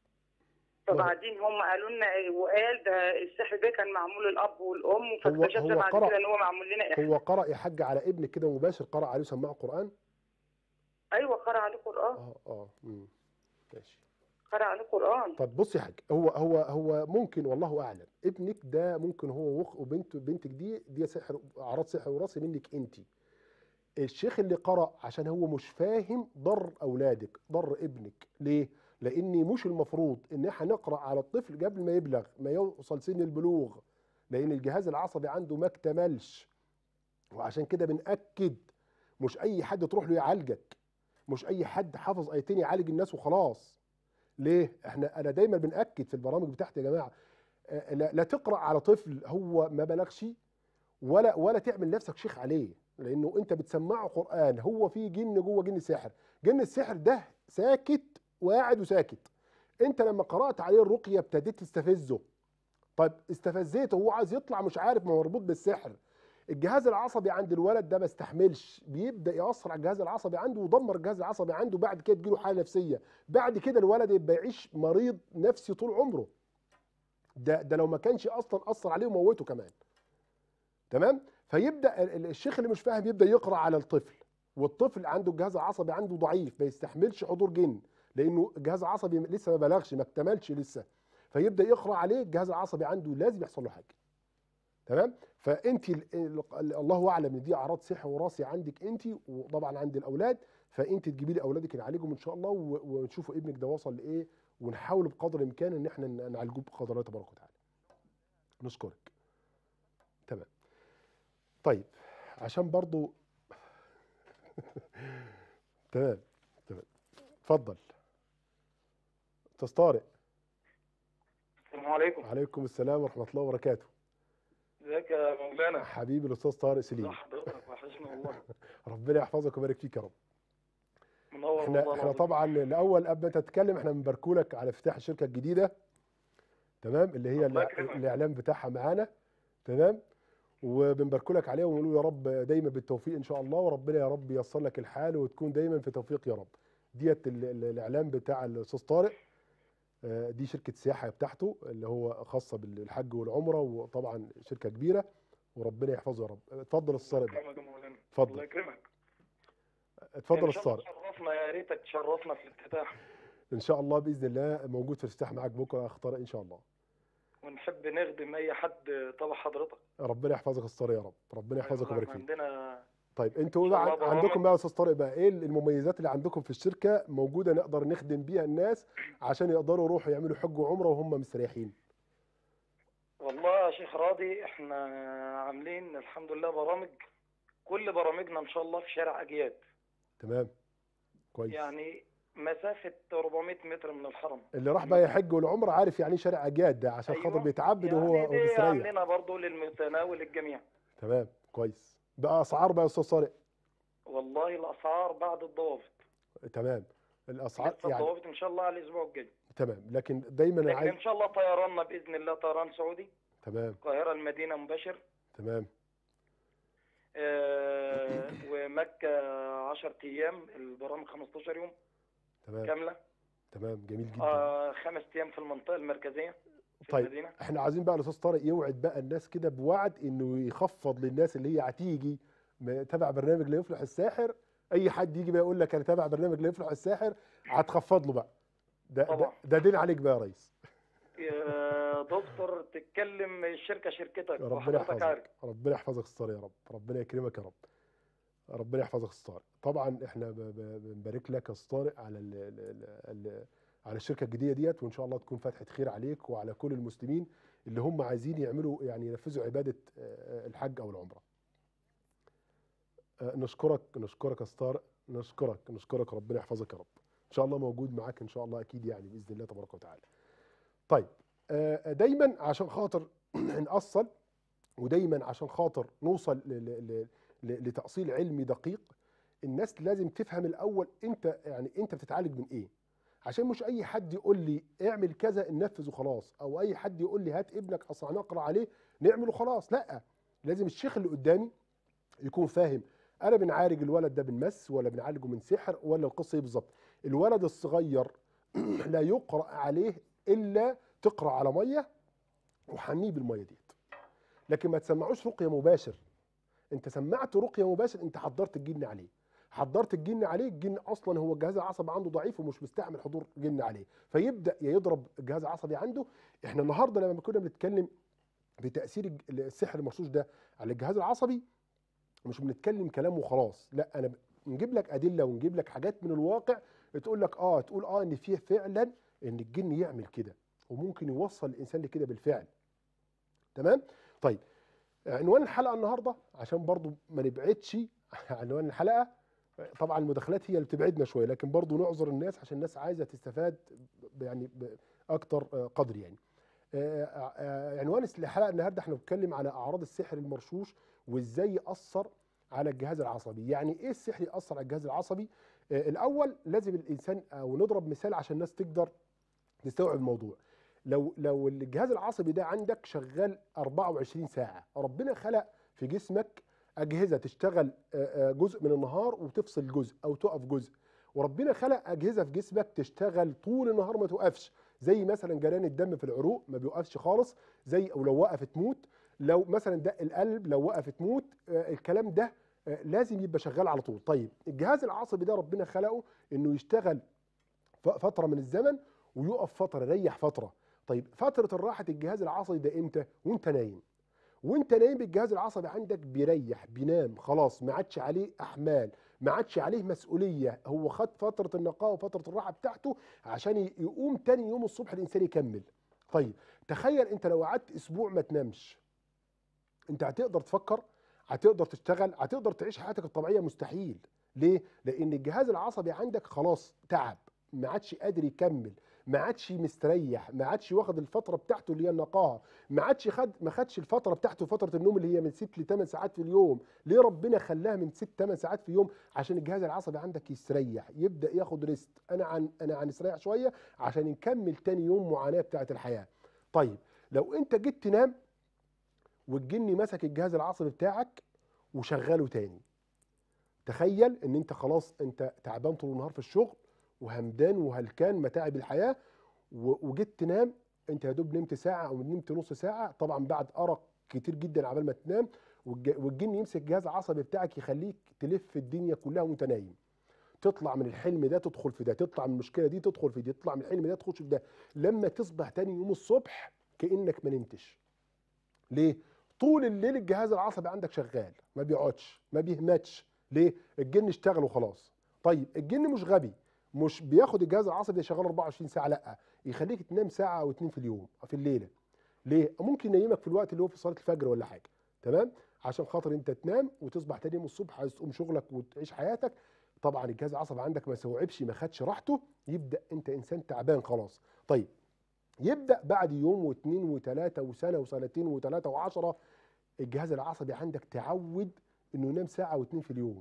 فبعدين هم قالوا لنا إيه، وقال ده السحر ده كان معمول الاب والام هو- فاكتشفنا هو بعد قرأ- كده ان هو معمول لنا احنا هو قرأ يا حاج على ابنك كده مباشر قرأ عليه وسمعه قرآن ايوه قرا عليه قران اه اه مم. ماشي قرا عليه قران طب بص يا حاج هو هو هو ممكن والله اعلم ابنك ده ممكن هو وخ- وبنت بنتك دي دي سحر اعراض سحر وراثي منك انت الشيخ اللي قرأ عشان هو مش فاهم ضر اولادك ضر ابنك ليه لاني مش المفروض ان احنا نقرأ على الطفل قبل ما يبلغ ما يوصل سن البلوغ لان الجهاز العصبي عنده ما اكتملش وعشان كده بنأكد مش اي حد تروح له يعالجك مش اي حد حافظ ايتين يعالج الناس وخلاص ليه احنا انا دايما بنأكد في البرامج بتاعتي يا جماعه آه، لا, لا تقرأ على طفل هو ما بلغش ولا ولا تعمل نفسك شيخ عليه لانه انت بتسمعه قرآن هو في جن جوه جن سحر جن السحر ده ساكت وقاعد وساكت انت لما قرأت عليه الرقية ابتديت تستفزه طيب استفزيته وهو عايز يطلع مش عارف ما هو مربوط بالسحر الجهاز العصبي عند الولد ده ما استحملش بيبدا ياثر على الجهاز العصبي عنده ويدمر الجهاز العصبي عنده بعد كده تجيله حاله نفسيه بعد كده الولد يبقى يعيش مريض نفسي طول عمره ده ده لو ما كانش اصلا اثر عليه وموته كمان تمام فيبدا ال- ال- الشيخ اللي مش فاهم يبدا يقرا على الطفل والطفل عنده الجهاز العصبي عنده ضعيف ما يستحملش حضور جن لانه الجهاز العصبي لسه ما بلغش ما اكتملش لسه فيبدا يقرا عليه الجهاز العصبي عنده لازم يحصل له حاجه تمام فانت ال- ال- الله اعلم ان دي اعراض سحر وراثي عندك انت وطبعا عند الاولاد فانت تجيبي لي اولادك نعالجهم ان شاء الله و- ونشوفوا ابنك ده وصل لايه ونحاول بقدر الامكان ان احنا ن- نعالجه بقدر الله تبارك وتعالى نشكرك تمام طيب عشان برضو تمام تمام اتفضل استاذ طارق السلام عليكم عليكم السلام ورحمه الله وبركاته ازيك يا مولانا حبيبي الاستاذ طارق سليم ازي حضرتك وحشنا والله ربنا يحفظك ويبارك فيك يا رب منور احنا والله احنا العظيم. طبعا الاول قبل ما تتكلم احنا بنباركولك على افتتاح الشركه الجديده تمام اللي هي الله الإع- يكرمك. الاعلان بتاعها معانا تمام وبنباركولك عليها ونقول يا رب دايما بالتوفيق ان شاء الله وربنا يا رب ييسر لك الحال وتكون دايما في توفيق يا رب ديت ال- ال- الاعلان بتاع الاستاذ طارق آه، دي شركه سياحه بتاعته اللي هو خاصه بالحج والعمره وطبعا شركه كبيره وربنا يحفظه يا رب اتفضل يا استاذ طارق بقى. يكرمك يا مولانا اتفضل. الله يكرمك اتفضل يا إن استاذ شاء الله طارق تشرفنا يا ريتك تشرفنا في الافتتاح ان شاء الله باذن الله موجود في الافتتاح معاك بكره يا اخ طارق ان شاء الله ونحب نخدم اي حد طبع حضرتك ربنا يحفظك يا استاذ طارق يا رب ربنا يحفظك والله ويبارك إحنا فيك عندنا طيب انتوا إن شاء بقى الله عن- عندكم برامج. بقى يا استاذ طارق بقى ايه المميزات اللي عندكم في الشركه موجوده نقدر نخدم بيها الناس عشان يقدروا يروحوا يعملوا حج وعمره وهم مستريحين والله يا شيخ راضي احنا عاملين الحمد لله برامج كل برامجنا ان شاء الله في شارع اجياد تمام كويس يعني مسافة 400 متر من الحرم اللي راح بقى يحج والعمره عارف يعني ايه شارع اجياد ده عشان خاطر أيوة. بيتعبد وهو يعني وهو دي مستريح عاملينها برضه للمتناول الجميع تمام كويس بقى اسعار بقى يا استاذ طارق والله الاسعار بعد الضوابط تمام الاسعار لسه يعني الضوابط ان شاء الله على الاسبوع الجاي تمام لكن دايما انا لكن عايز ان شاء الله طيراننا باذن الله طيران سعودي تمام القاهره المدينه مباشر تمام آه، ومكه 10 ايام البرامج 15 يوم تمام كامله تمام جميل جدا آه، خمس ايام في المنطقه المركزيه في طيب. المدينه احنا عايزين بقى الاستاذ طارق يوعد بقى الناس كده بوعد انه يخفض للناس اللي هي هتيجي م- تبع برنامج لا يفلح الساحر اي حد يجي بقى يقول لك انا تابع برنامج لا يفلح الساحر هتخفض له بقى ده ده, طبعا. ده دين عليك بقى يا ريس يا دكتور تتكلم الشركه شركتك ربنا وحضرتك عارف يحفظك ربنا يحفظك استار يا رب ربنا يكرمك يا رب ربنا يحفظك استار طبعا احنا ب- ب- بنبارك لك يا استار على ال ال ال ال على الشركه الجديده ديت وان شاء الله تكون فتحه خير عليك وعلى كل المسلمين اللي هم عايزين يعملوا يعني ينفذوا عباده آه، الحج او العمره آه، نشكرك نشكرك يا استار نشكرك نشكرك ربنا يحفظك يا رب ان شاء الله موجود معاك ان شاء الله اكيد يعني باذن الله تبارك وتعالى طيب آه، دايما عشان خاطر نأصل ودايما عشان خاطر نوصل ل- ل- ل- ل- لتأصيل علمي دقيق الناس لازم تفهم الأول أنت يعني أنت بتتعالج من إيه عشان مش أي حد يقول لي اعمل كذا ننفذ وخلاص أو أي حد يقول لي هات ابنك أصلا نقرأ عليه نعمله خلاص لا لازم الشيخ اللي قدامي يكون فاهم أنا بنعالج الولد ده بالمس ولا بنعالجه من سحر ولا القصة إيه بالظبط الولد الصغير لا يقرأ عليه إلا تقرأ على مية وحميه بالمية ديت لكن ما تسمعوش رقية مباشر انت سمعت رقية مباشر انت حضرت الجن عليه حضرت الجن عليه الجن اصلا هو الجهاز العصبي عنده ضعيف ومش مستحمل حضور جن عليه فيبدا يا يضرب الجهاز العصبي عنده احنا النهارده لما كنا بنتكلم بتاثير الج- السحر المرشوش ده على الجهاز العصبي مش بنتكلم كلام وخلاص لا انا ب- نجيب لك ادله ونجيب لك حاجات من الواقع تقول لك اه تقول اه ان فيه فعلا ان الجن يعمل كده وممكن يوصل الانسان لكده بالفعل تمام طيب عنوان الحلقه النهارده عشان برضو ما نبعدش عنوان الحلقه طبعا المداخلات هي اللي بتبعدنا شويه لكن برضو نعذر الناس عشان الناس عايزه تستفاد ب- يعني باكتر قدر يعني آه، آه، عنوان الحلقه النهارده احنا بنتكلم على اعراض السحر المرشوش وازاي ياثر على الجهاز العصبي يعني ايه السحر ياثر على الجهاز العصبي آه، الاول لازم الانسان او نضرب مثال عشان الناس تقدر تستوعب الموضوع لو لو الجهاز العصبي ده عندك شغال 24 ساعه ربنا خلق في جسمك اجهزه تشتغل آه، آه، جزء من النهار وتفصل جزء او تقف جزء وربنا خلق اجهزه في جسمك تشتغل طول النهار ما توقفش زي مثلا جريان الدم في العروق ما بيوقفش خالص زي او لو وقف تموت لو مثلا دق القلب لو وقف تموت آه، الكلام ده آه، لازم يبقى شغال على طول طيب الجهاز العصبي ده ربنا خلقه انه يشتغل ف- فتره من الزمن ويقف فتره يريح فتره طيب فتره الراحه الجهاز العصبي ده امتى وانت نايم وانت نايم الجهاز العصبي عندك بيريح بينام خلاص ما عادش عليه احمال ما عادش عليه مسؤوليه هو خد فتره النقاء وفتره الراحه بتاعته عشان ي- يقوم تاني يوم الصبح الانسان يكمل طيب تخيل انت لو قعدت اسبوع ما تنامش انت هتقدر تفكر هتقدر تشتغل هتقدر تعيش حياتك الطبيعيه مستحيل ليه لان الجهاز العصبي عندك خلاص تعب ما عادش قادر يكمل ما عادش مستريح ما عادش واخد الفتره بتاعته اللي هي النقاهه ما عادش خد ما خدش الفتره بتاعته فتره النوم اللي هي من 6 ل 8 ساعات في اليوم ليه ربنا خلاها من 6 8 ساعات في اليوم عشان الجهاز العصبي عندك يستريح يبدا ياخد ريست انا عن انا هنستريح شويه عشان نكمل تاني يوم معاناه بتاعه الحياه طيب لو انت جيت تنام والجن مسك الجهاز العصبي بتاعك وشغله تاني تخيل ان انت خلاص انت تعبان طول النهار في الشغل وهمدان وهلكان متاعب الحياه و- وجيت تنام انت يا دوب نمت ساعه او نمت نص ساعه طبعا بعد ارق كتير جدا عبال ما تنام والج- والجن يمسك الجهاز العصبي بتاعك يخليك تلف الدنيا كلها وانت نايم تطلع من الحلم ده تدخل في ده تطلع من المشكله دي تدخل في دي تطلع من الحلم ده تخش في ده لما تصبح تاني يوم الصبح كانك ما نمتش ليه طول الليل الجهاز العصبي عندك شغال ما بيقعدش ما بيهمتش ليه الجن اشتغل وخلاص طيب الجن مش غبي مش بياخد الجهاز العصبي ده شغال 24 ساعه لا يخليك تنام ساعه او اتنين في اليوم في الليله ليه ممكن ينيمك في الوقت اللي هو في صلاه الفجر ولا حاجه تمام عشان خاطر انت تنام وتصبح تاني يوم الصبح عايز تقوم شغلك وتعيش حياتك طبعا الجهاز العصبي عندك ما استوعبش ما خدش راحته يبدا انت انسان تعبان خلاص طيب يبدا بعد يوم واثنين وثلاثه وسنه وسنتين وثلاثه وعشره الجهاز العصبي عندك تعود انه ينام ساعه واثنين في اليوم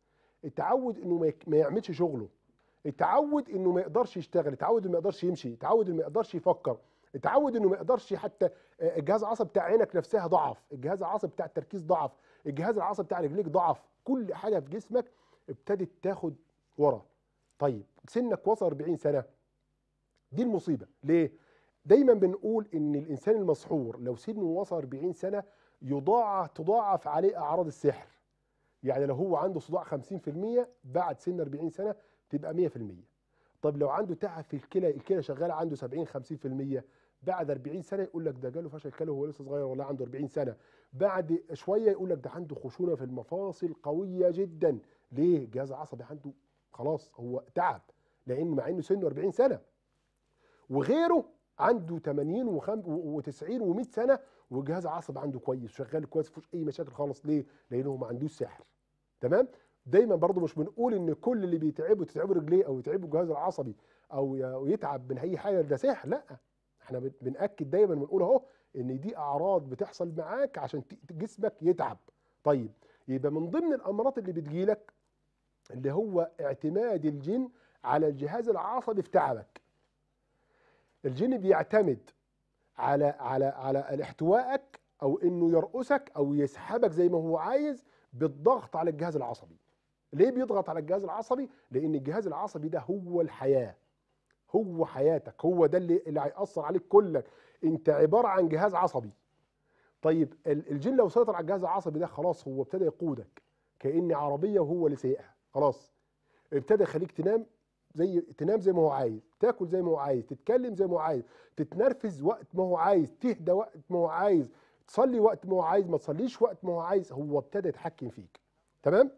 اتعود انه ما يك- ما يعملش شغله اتعود انه ما يقدرش يشتغل اتعود انه ما يقدرش يمشي اتعود انه ما يقدرش يفكر اتعود انه ما يقدرش حتى آه، الجهاز العصبي بتاع عينك نفسها ضعف الجهاز العصبي بتاع التركيز ضعف الجهاز العصبي بتاع رجليك ضعف كل حاجه في جسمك ابتدت تاخد ورا طيب سنك وصل 40 سنه دي المصيبه ليه دايما بنقول ان الانسان المسحور لو سنه وصل 40 سنه يضاعف تضاعف عليه اعراض السحر يعني لو هو عنده صداع 50% بعد سن 40 سنه تبقى 100% طب لو عنده تعب في الكلى الكلى شغاله عنده 70 50% بعد 40 سنه يقول لك ده جاله فشل كلى وهو لسه صغير ولا عنده 40 سنه بعد شويه يقول لك ده عنده خشونه في المفاصل قويه جدا ليه الجهاز العصبي عنده خلاص هو تعب لان مع انه سنه 40 سنه وغيره عنده 80 و90 و100 سنه والجهاز العصبي عنده كويس شغال كويس مفيش اي مشاكل خالص ليه لانه ما عندوش سحر تمام دايما برضو مش بنقول ان كل اللي بيتعبه تتعبه رجليه او يتعبه الجهاز العصبي او ي- يتعب من اي حاجه ده سحر لا احنا بن- بناكد دايما بنقول اهو ان دي اعراض بتحصل معاك عشان ت- جسمك يتعب طيب يبقى من ضمن الامراض اللي بتجيلك اللي هو اعتماد الجن على الجهاز العصبي في تعبك الجن بيعتمد على على على احتوائك او انه يرقصك او يسحبك زي ما هو عايز بالضغط على الجهاز العصبي ليه بيضغط على الجهاز العصبي لان الجهاز العصبي ده هو الحياه هو حياتك هو ده اللي اللي هيأثر عليك كلك انت عباره عن جهاز عصبي طيب ال- الجن لو سيطر على الجهاز العصبي ده خلاص هو ابتدى يقودك كأن عربيه وهو اللي سايقها خلاص ابتدى يخليك تنام زي تنام زي ما هو عايز تاكل زي ما هو عايز تتكلم زي ما هو عايز تتنرفز وقت ما هو عايز تهدى وقت ما هو عايز تصلي وقت ما هو عايز ما تصليش وقت ما هو عايز هو ابتدى يتحكم فيك تمام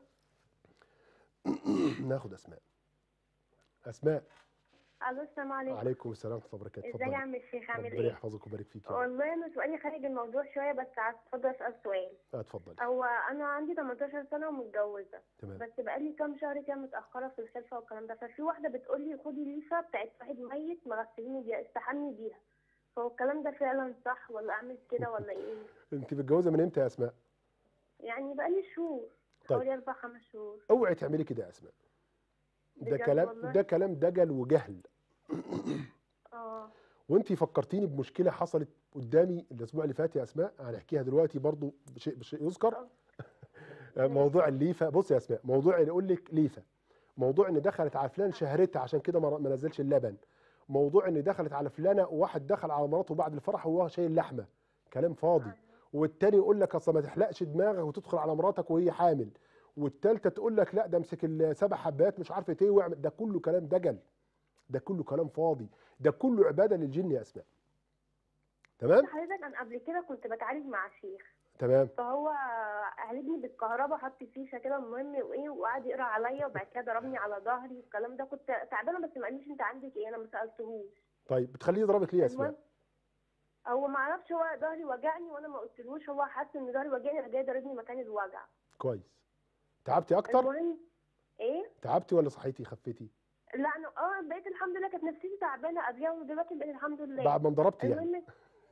ناخد اسماء اسماء الو السلام عليكم وعليكم السلام ورحمه الله وبركاته ازيك يا عم الشيخ عامل ربنا ايه يحفظك ويبارك فيك يا رب والله انا سؤالي خارج الموضوع شويه بس عايز اتفضل اسال سؤال آه، اتفضل هو انا عندي 18 سنه ومتجوزه تمام بس بقالي كام شهر كده متاخره في الخلفه والكلام ده ففي واحده بتقول لي خدي ليفه بتاعت واحد ميت مغسليني بيها استحمي بيها فهو الكلام ده فعلا صح ولا اعمل كده ولا ايه انت متجوزه من امتى يا اسماء يعني بقالي شهور طيب. حوالي اربع خمس شهور اوعي تعملي كده يا اسماء ده بجد كلام والله؟ ده كلام دجل وجهل اه وانت فكرتيني بمشكله حصلت قدامي الاسبوع اللي فات يا اسماء هنحكيها دلوقتي برضو بشيء بشيء يذكر موضوع الليفه بص يا اسماء موضوع اللي اقول لك ليفه موضوع ان دخلت على فلان شهرتها عشان كده ما ما نزلش اللبن موضوع ان دخلت على فلانه وواحد دخل على مراته بعد الفرح وهو شايل لحمه كلام فاضي والتاني يقول لك اصل ما تحلقش دماغك وتدخل على مراتك وهي حامل والتالتة تقول لك لا ده امسك السبع حبات مش عارفه ايه واعمل ده كله كلام دجل ده كله كلام فاضي ده كله عباده للجن يا اسماء تمام حضرتك انا قبل كده كنت بتعالج مع شيخ تمام فهو عالجني بالكهرباء حط فيشه كده المهم وايه وقعد يقرا عليا وبعد كده ضربني على ظهري والكلام ده كنت تعبانه بس ما قاليش انت عندك ايه انا ما سالتهوش طيب بتخليه يضربك ليه يا المهم اسماء هو ما اعرفش هو ظهري وجعني وانا ما قلتلوش هو حس ان ظهري وجعني راح جاي ضاربني مكان الوجع كويس تعبتي اكتر المهم ايه تعبتي ولا صحيتي خفتي لا انا اه بقيت الحمد لله كانت نفسيتي تعبانه قبلها ودلوقتي بقيت الحمد لله بعد ما انضربتي يعني المهم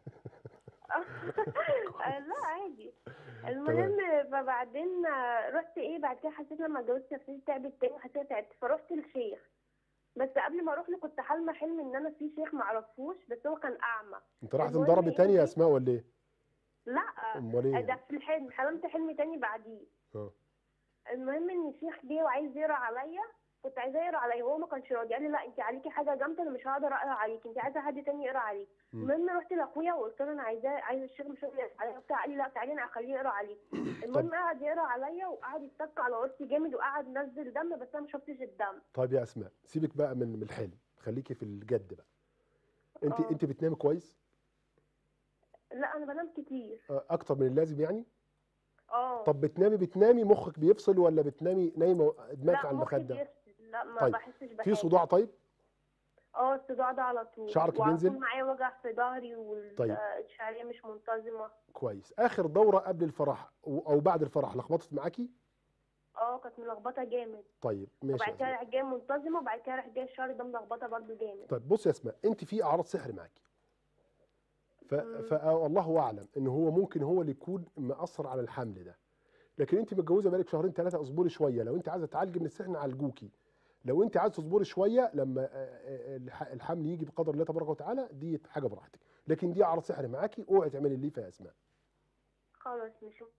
آه، لا عادي المهم فبعدين آه، رحت ايه بعد كده حسيت لما اتجوزت نفسيتي تعبت تاني وحسيت تعبت فرحت للشيخ بس قبل ما اروح له كنت حالمه حلم ان انا في شيخ معرفوش بس هو كان اعمى انت راح المهم تنضربي إيه تاني يا إيه؟ اسماء ولا ايه لا امال ايه ده في الحلم حلمت حلم تاني بعديه اه المهم ان الشيخ جه وعايز يقرا عليا كنت عايزاه يقرا عليا وهو ما كانش راضي قال لي لا انت عليكي حاجه جامده انا مش هقدر اقرا عليك انت عايزه حد تاني يقرا عليك مم. المهم رحت لاخويا وقلت له انا عايزاه عايز الشيخ مش راضي يقرا عليا وبتاع قال لي لا تعالي انا هخليه يقرا عليك المهم قعد يقرا عليا وقعد يتك على قرصي جامد وقعد نزل دم بس انا ما شفتش الدم طيب يا اسماء سيبك بقى من من الحلم خليكي في الجد بقى انت آه. انت بتنامي كويس لا انا بنام كتير آه، اكتر من اللازم يعني اه طب بتنامي بتنامي مخك بيفصل ولا بتنامي نايمه دماغك لا على مخي المخده بيفصل لا ما طيب. بحسش بحاجه في صداع طيب اه الصداع ده على طول شعرك وعلى بينزل؟ طول معايا وجع في ظهري طيب. والشعريه مش منتظمه كويس اخر دوره قبل الفرح او أو بعد الفرح لخبطت معاكي اه كانت ملخبطه جامد طيب ماشي وبعد يا كده اسماء راح جايه منتظمه وبعد كده راح جايه الشهر ده ملخبطه برضو جامد طيب بص يا اسماء انت في اعراض سحر معاكي ف... فالله اعلم ان هو ممكن هو اللي يكون مأثر على الحمل ده لكن انت متجوزه بقالك شهرين ثلاثه اصبري شويه لو انت عايزه تعالجي من السحر نعالجوكي لو انت عايزه تصبري شويه لما آه، آه، الح- الحمل يجي بقدر الله تبارك وتعالى دي حاجه براحتك لكن دي اعراض سحر معاكي اوعي تعملي الليفه يا اسماء خلاص مش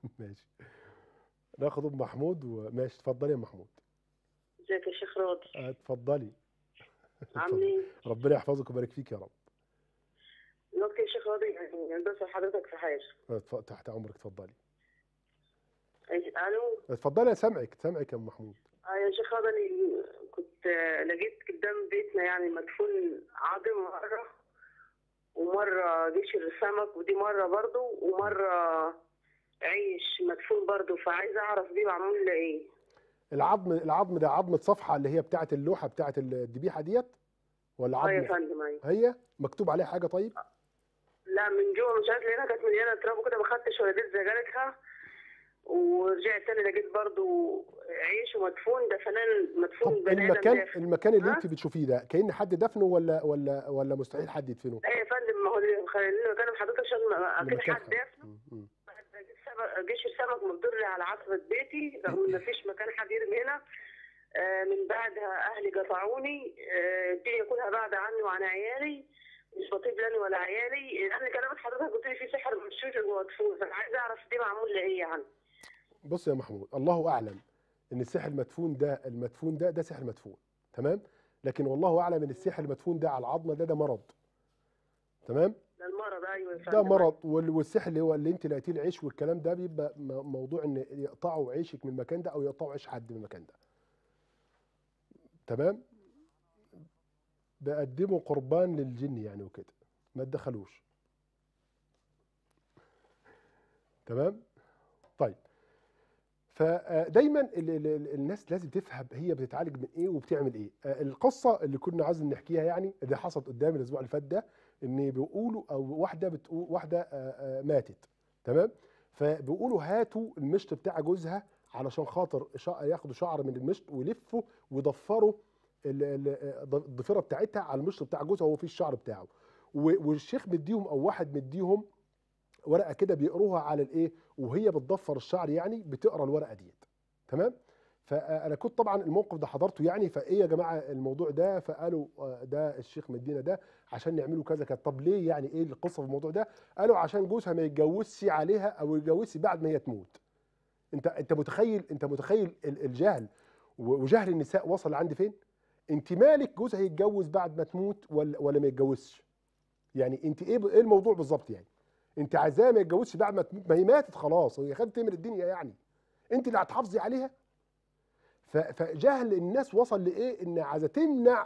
ماشي ناخد ام محمود وماشي اتفضلي يا محمود ازيك يا شيخ راضي آه، اتفضلي عامل ايه؟ ربنا يحفظك ويبارك فيك يا رب دلوقتي يا شيخ راضي يعني بس حضرتك في حاجه اتف- تحت امرك اتفضلي أي- الو اتفضلي يا سامعك سامعك يا ام محمود آه يا شيخ راضي أنا كنت آه، لقيت قدام بيتنا يعني مدفون عظم مره ومره قشر السمك ودي مره برضو ومره عيش مدفون برضو فعايزه اعرف دي معمول لها ايه العظم العظم ده عظمه صفحه اللي هي بتاعه اللوحه بتاعه الذبيحه ديت ولا اه يا عظم فندم ايوه هي مكتوب عليها حاجه طيب لا من جوه مش عارف لقيتها كانت مليانه تراب وكده ما خدتش ولا ديت زجاجتها ورجعت تاني لقيت برضو عيش ومدفون ده فنان مدفون طب بني ادم المكان دافن. المكان اللي ها؟ انت بتشوفيه ده كأن حد دفنه ولا ولا ولا مستحيل حد يدفنه ايه يا فندم ما هو اللي مخليني بكلم حضرتك عشان ما- اكيد المكان حد دافن م- م. جيش السمك مضر على عصبة بيتي رغم ان مفيش مكان حد يرمي هنا آه، من بعدها اهلي قطعوني آه، الدنيا كلها بعد عني وعن عيالي مش بطيب لاني ولا عيالي لان كلامك حضرتك قلت لي في سحر مشوش جوه مدفون فانا عايزه اعرف دي معمول لايه يعني بص يا محمود الله اعلم ان السحر المدفون ده المدفون ده ده سحر مدفون تمام لكن والله اعلم ان السحر المدفون ده على العظمه ده ده مرض تمام ده المرض ايوه يا ده فندم. مرض وال- والسحر اللي هو اللي انت لقيتيه العيش والكلام ده بيبقى م- موضوع ان يقطعوا عيشك من المكان ده او يقطعوا عيش حد من المكان ده تمام بقدموا قربان للجن يعني وكده ما تدخلوش تمام طيب فدايما ال- ال- ال- الناس لازم تفهم هي بتتعالج من ايه وبتعمل ايه آه، القصه اللي كنا عايزين نحكيها يعني اللي حصلت قدامي الاسبوع اللي فات ده ان بيقولوا او واحده بتقول واحده آه، آه، ماتت تمام فبيقولوا هاتوا المشط بتاع جوزها علشان خاطر شع- ياخدوا شعر من المشط ويلفوا ويضفروا ال- ال- الضفيره بتاعتها على المشط بتاع جوزها وهو فيه الشعر بتاعه و- والشيخ مديهم او واحد مديهم ورقه كده بيقروها على الايه وهي بتضفر الشعر يعني بتقرا الورقه ديت تمام فانا كنت طبعا الموقف ده حضرته يعني فايه يا جماعه الموضوع ده فقالوا آه، ده الشيخ مدينا ده عشان نعمله كذا كذا طب ليه يعني ايه القصه في الموضوع ده قالوا عشان جوزها ما يتجوزش عليها او يتجوزش بعد ما هي تموت انت انت متخيل انت متخيل ال- الجهل و- وجهل النساء وصل لعند فين انت مالك جوزها يتجوز بعد ما تموت ولا ولا ما يتجوزش يعني انت ايه ب- ايه الموضوع بالظبط يعني انت عايزاه ما يتجوزش بعد ما تموت ما هي ماتت خلاص هي خدت من الدنيا يعني انت اللي هتحافظي عليها ف- فجهل الناس وصل لايه ان عايزه تمنع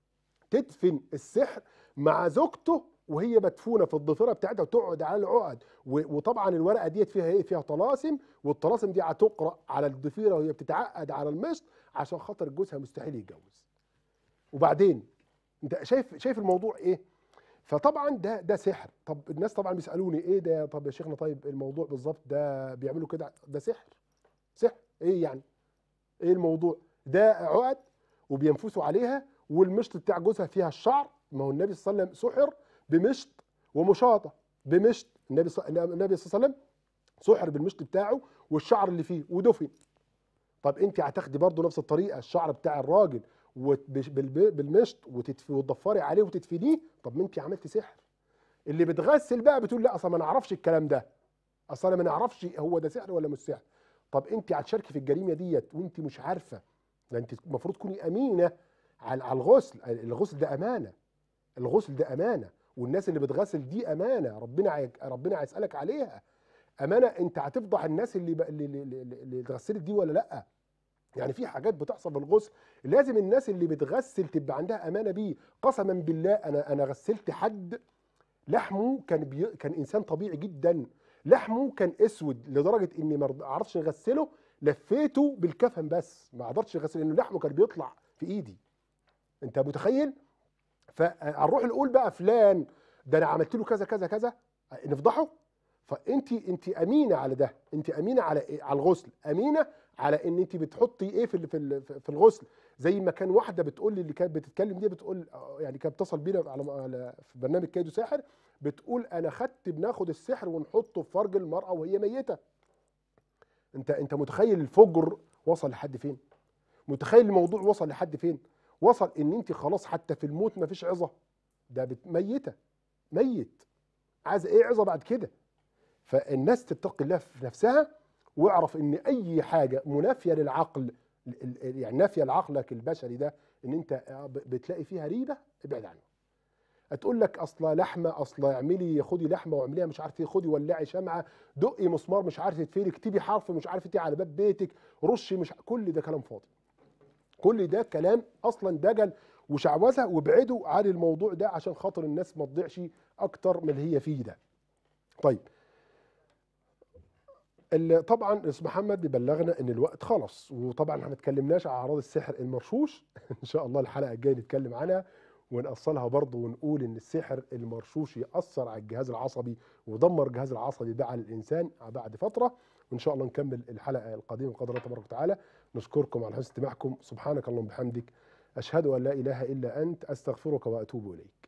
تدفن السحر مع زوجته وهي مدفونه في الضفيره بتاعتها وتقعد على العقد و- وطبعا الورقه ديت فيها ايه فيها طلاسم والطلاسم دي هتقرا على الضفيره وهي بتتعقد على المشط عشان خاطر جوزها مستحيل يتجوز وبعدين انت شايف شايف الموضوع ايه فطبعا ده ده سحر طب الناس طبعا بيسالوني ايه ده طب يا شيخنا طيب الموضوع بالظبط ده بيعملوا كده ده سحر سحر ايه يعني ايه الموضوع ده عقد وبينفسوا عليها والمشط بتاع جوزها فيها الشعر ما هو النبي صلى الله عليه وسلم سحر بمشط ومشاطه بمشط النبي صلى النبي صلى الله عليه وسلم سحر بالمشط بتاعه والشعر اللي فيه ودفن طب انت هتاخدي برضه نفس الطريقه الشعر بتاع الراجل وت- بش- بالب- بالمشط وتتف- وتضفري عليه وتدفنيه طب ما انت عملتي سحر اللي بتغسل بقى بتقول لا اصلا ما نعرفش الكلام ده اصلا ما نعرفش هو ده سحر ولا مش سحر طب انت هتشاركي في الجريمه ديت وانت مش عارفه ده انت المفروض تكوني امينه على على الغسل الغسل ده امانه الغسل ده امانه والناس اللي بتغسل دي امانه ربنا عي... ربنا هيسالك عليها امانه انت هتفضح الناس اللي ب... اللي, اللي, اللي اللي اتغسلت دي ولا لا يعني في حاجات بتحصل بالغسل لازم الناس اللي بتغسل تبقى عندها امانه بيه قسما بالله انا انا غسلت حد لحمه كان بي... كان انسان طبيعي جدا لحمه كان اسود لدرجه اني ما اعرفش اغسله لفيته بالكفن بس ما قدرتش اغسله لانه لحمه كان بيطلع في ايدي انت متخيل فنروح نقول بقى فلان ده انا عملت له كذا كذا كذا نفضحه فانت انت امينه على ده انت امينه على إيه؟ على الغسل امينه على ان انت بتحطي ايه في ال- في ال- في الغسل زي ما كان واحده بتقول لي اللي كانت بتتكلم دي بتقول آه، يعني كانت بتتصل بينا على على في برنامج كيدو ساحر بتقول انا خدت بناخد السحر ونحطه في فرج المراه وهي ميته انت انت متخيل الفجر وصل لحد فين متخيل الموضوع وصل لحد فين وصل ان انت خلاص حتى في الموت مفيش عظه ده بت- ميته ميت عايز ايه عظه بعد كده فالناس تتقي الله في نفسها واعرف ان اي حاجه منافيه للعقل ال- ال- يعني نافيه لعقلك البشري ده ان انت ب- بتلاقي فيها ريبه ابعد عنه هتقول لك اصلا لحمه اصلا اعملي خدي لحمه واعمليها مش عارف ايه خدي ولعي شمعه دقي مسمار مش عارف يتفري اكتبي حرف مش عارف ايه على باب بيتك رشي مش ع- كل ده كلام فاضي كل ده كلام اصلا دجل وشعوذه وابعدوا عن الموضوع ده عشان خاطر الناس ما تضيعش اكتر من اللي هي فيه ده طيب ال- طبعا الاستاذ محمد بيبلغنا ان الوقت خلص وطبعا احنا ما اتكلمناش على اعراض السحر المرشوش ان شاء الله الحلقه الجايه نتكلم عنها ونأصلها برضه ونقول ان السحر المرشوش يأثر على الجهاز العصبي ودمر الجهاز العصبي ده على الانسان بعد فتره وان شاء الله نكمل الحلقه القادمه بقدر الله تبارك وتعالى نشكركم على حسن استماعكم سبحانك اللهم وبحمدك اشهد ان لا اله الا انت استغفرك واتوب اليك